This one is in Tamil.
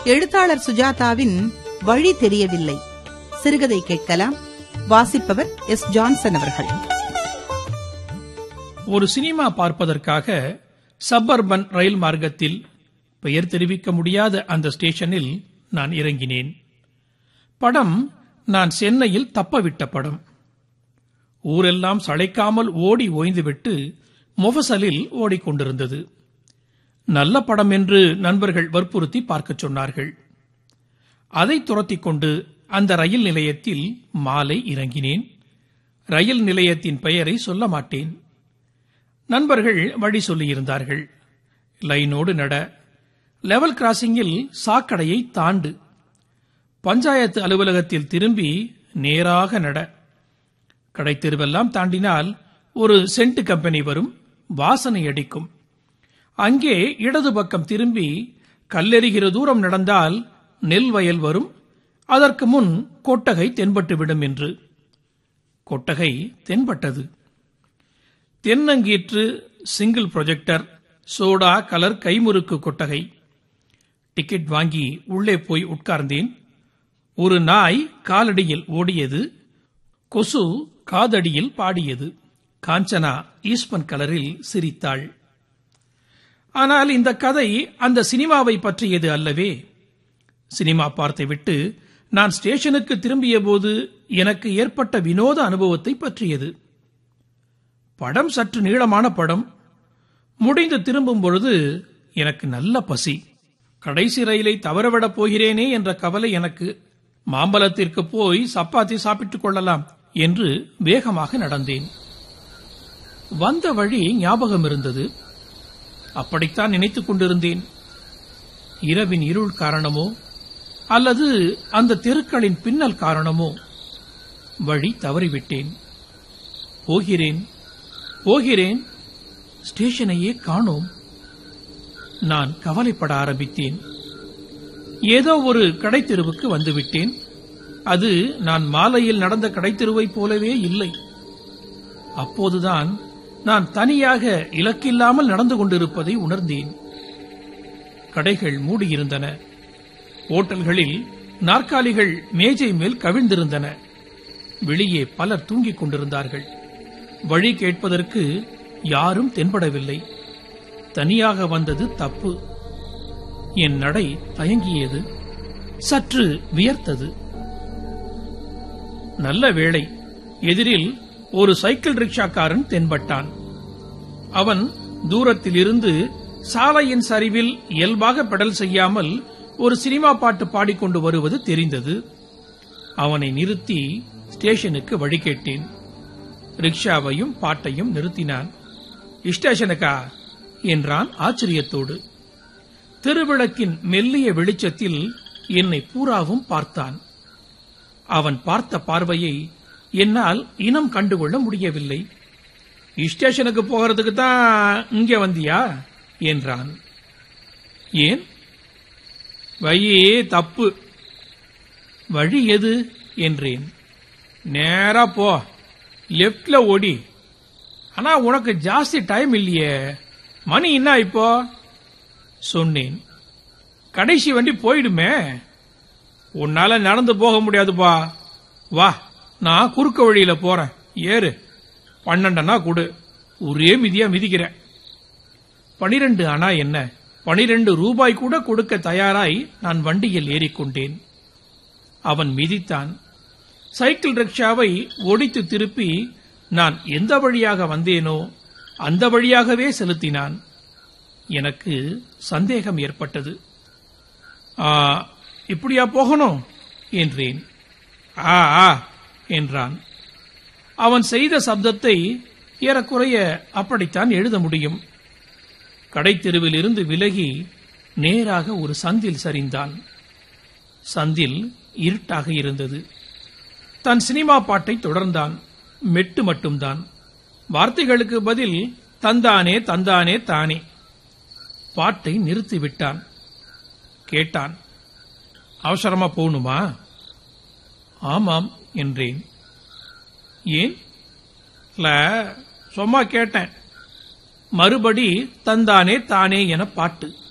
எழுத்தாளர் சுஜாதாவின் வழி தெரியவில்லை சிறுகதை கேட்கலாம் வாசிப்பவர் எஸ் ஜான்சன் அவர்கள் ஒரு சினிமா பார்ப்பதற்காக சப்பர்பன் ரயில் மார்க்கத்தில் பெயர் தெரிவிக்க முடியாத அந்த ஸ்டேஷனில் நான் இறங்கினேன் படம் நான் சென்னையில் தப்பவிட்ட படம் ஊரெல்லாம் சளைக்காமல் ஓடி ஓய்ந்துவிட்டு மொஃபசலில் ஓடிக்கொண்டிருந்தது நல்ல படம் என்று நண்பர்கள் வற்புறுத்தி பார்க்கச் சொன்னார்கள் அதை துரத்திக் கொண்டு அந்த ரயில் நிலையத்தில் மாலை இறங்கினேன் ரயில் நிலையத்தின் பெயரை சொல்ல மாட்டேன் நண்பர்கள் வழி சொல்லியிருந்தார்கள் லைனோடு நட லெவல் கிராசிங்கில் சாக்கடையை தாண்டு பஞ்சாயத்து அலுவலகத்தில் திரும்பி நேராக நட கடைத்தெருவெல்லாம் தாண்டினால் ஒரு சென்ட் கம்பெனி வரும் வாசனை அடிக்கும் அங்கே இடது பக்கம் திரும்பி கல்லெறிகிற தூரம் நடந்தால் நெல் வயல் வரும் அதற்கு முன் கொட்டகை தென்பட்டுவிடும் என்று கொட்டகை தென்பட்டது தென்னங்கீற்று சிங்கிள் ப்ரொஜெக்டர் சோடா கலர் கைமுறுக்கு கொட்டகை டிக்கெட் வாங்கி உள்ளே போய் உட்கார்ந்தேன் ஒரு நாய் காலடியில் ஓடியது கொசு காதடியில் பாடியது காஞ்சனா ஈஸ்பன் கலரில் சிரித்தாள் ஆனால் இந்த கதை அந்த சினிமாவை பற்றியது அல்லவே சினிமா பார்த்துவிட்டு நான் ஸ்டேஷனுக்கு திரும்பிய போது எனக்கு ஏற்பட்ட வினோத அனுபவத்தை பற்றியது படம் சற்று நீளமான படம் முடிந்து திரும்பும் பொழுது எனக்கு நல்ல பசி கடைசி ரயிலை தவறவிடப் போகிறேனே என்ற கவலை எனக்கு மாம்பலத்திற்கு போய் சப்பாத்தி சாப்பிட்டுக் கொள்ளலாம் என்று வேகமாக நடந்தேன் வந்த வழி ஞாபகம் இருந்தது அப்படித்தான் நினைத்துக் கொண்டிருந்தேன் இரவின் இருள் காரணமோ அல்லது அந்த தெருக்களின் பின்னல் காரணமோ வழி தவறிவிட்டேன் போகிறேன் போகிறேன் ஸ்டேஷனையே காணோம் நான் கவலைப்பட ஆரம்பித்தேன் ஏதோ ஒரு கடைத்தெருவுக்கு வந்துவிட்டேன் அது நான் மாலையில் நடந்த கடைத்தெருவைப் போலவே இல்லை அப்போதுதான் நான் தனியாக இலக்கில்லாமல் நடந்து கொண்டிருப்பதை உணர்ந்தேன் கடைகள் மூடியிருந்தன ஓட்டல்களில் நாற்காலிகள் மேஜை மேல் கவிழ்ந்திருந்தன வெளியே பலர் தூங்கிக் கொண்டிருந்தார்கள் வழி கேட்பதற்கு யாரும் தென்படவில்லை தனியாக வந்தது தப்பு என் நடை தயங்கியது சற்று வியர்த்தது நல்ல வேளை எதிரில் ஒரு சைக்கிள் ரிக்ஷாக்காரன் தென்பட்டான் அவன் தூரத்திலிருந்து சாலையின் சரிவில் இயல்பாக பெடல் செய்யாமல் ஒரு சினிமா பாட்டு பாடிக்கொண்டு வருவது தெரிந்தது அவனை நிறுத்தி ஸ்டேஷனுக்கு வழி கேட்டேன் ரிக்ஷாவையும் பாட்டையும் நிறுத்தினான் ஸ்டேஷனுக்கா என்றான் ஆச்சரியத்தோடு திருவிளக்கின் மெல்லிய வெளிச்சத்தில் என்னை பூராவும் பார்த்தான் அவன் பார்த்த பார்வையை என்னால் இனம் கண்டுகொள்ள முடியவில்லை ஸ்டேஷனுக்கு போகிறதுக்கு தான் இங்கே வந்தியா என்றான் ஏன் வழி தப்பு வழி எது என்றேன் நேரா போ லெப்ட்ல ஓடி ஆனா உனக்கு ஜாஸ்தி டைம் இல்லையே மணி என்ன இப்போ சொன்னேன் கடைசி வண்டி போயிடுமே உன்னால நடந்து போக முடியாதுப்பா வா நான் குறுக்க வழியில போறேன் ஏறு பன்னெண்டனா கொடு ஒரே மிதியா மிதிக்கிறேன் பனிரெண்டு அணா என்ன பனிரெண்டு ரூபாய் கூட கொடுக்க தயாராய் நான் வண்டியில் ஏறிக்கொண்டேன் அவன் மிதித்தான் சைக்கிள் ரிக்ஷாவை ஒடித்து திருப்பி நான் எந்த வழியாக வந்தேனோ அந்த வழியாகவே செலுத்தினான் எனக்கு சந்தேகம் ஏற்பட்டது "ஆ, இப்படியா போகணும் என்றேன் ஆ ஆ என்றான் அவன் செய்த சப்தத்தை ஏறக்குறைய அப்படித்தான் எழுத முடியும் கடைத்தெருவில் இருந்து விலகி நேராக ஒரு சந்தில் சரிந்தான் சந்தில் இருட்டாக இருந்தது தன் சினிமா பாட்டை தொடர்ந்தான் மெட்டு மட்டும்தான் வார்த்தைகளுக்கு பதில் தந்தானே தந்தானே தானே பாட்டை நிறுத்திவிட்டான் கேட்டான் அவசரமா போகணுமா ஆமாம் என்றேன் ஏன் இல்ல சும்மா கேட்டேன் மறுபடி தந்தானே தானே என பாட்டு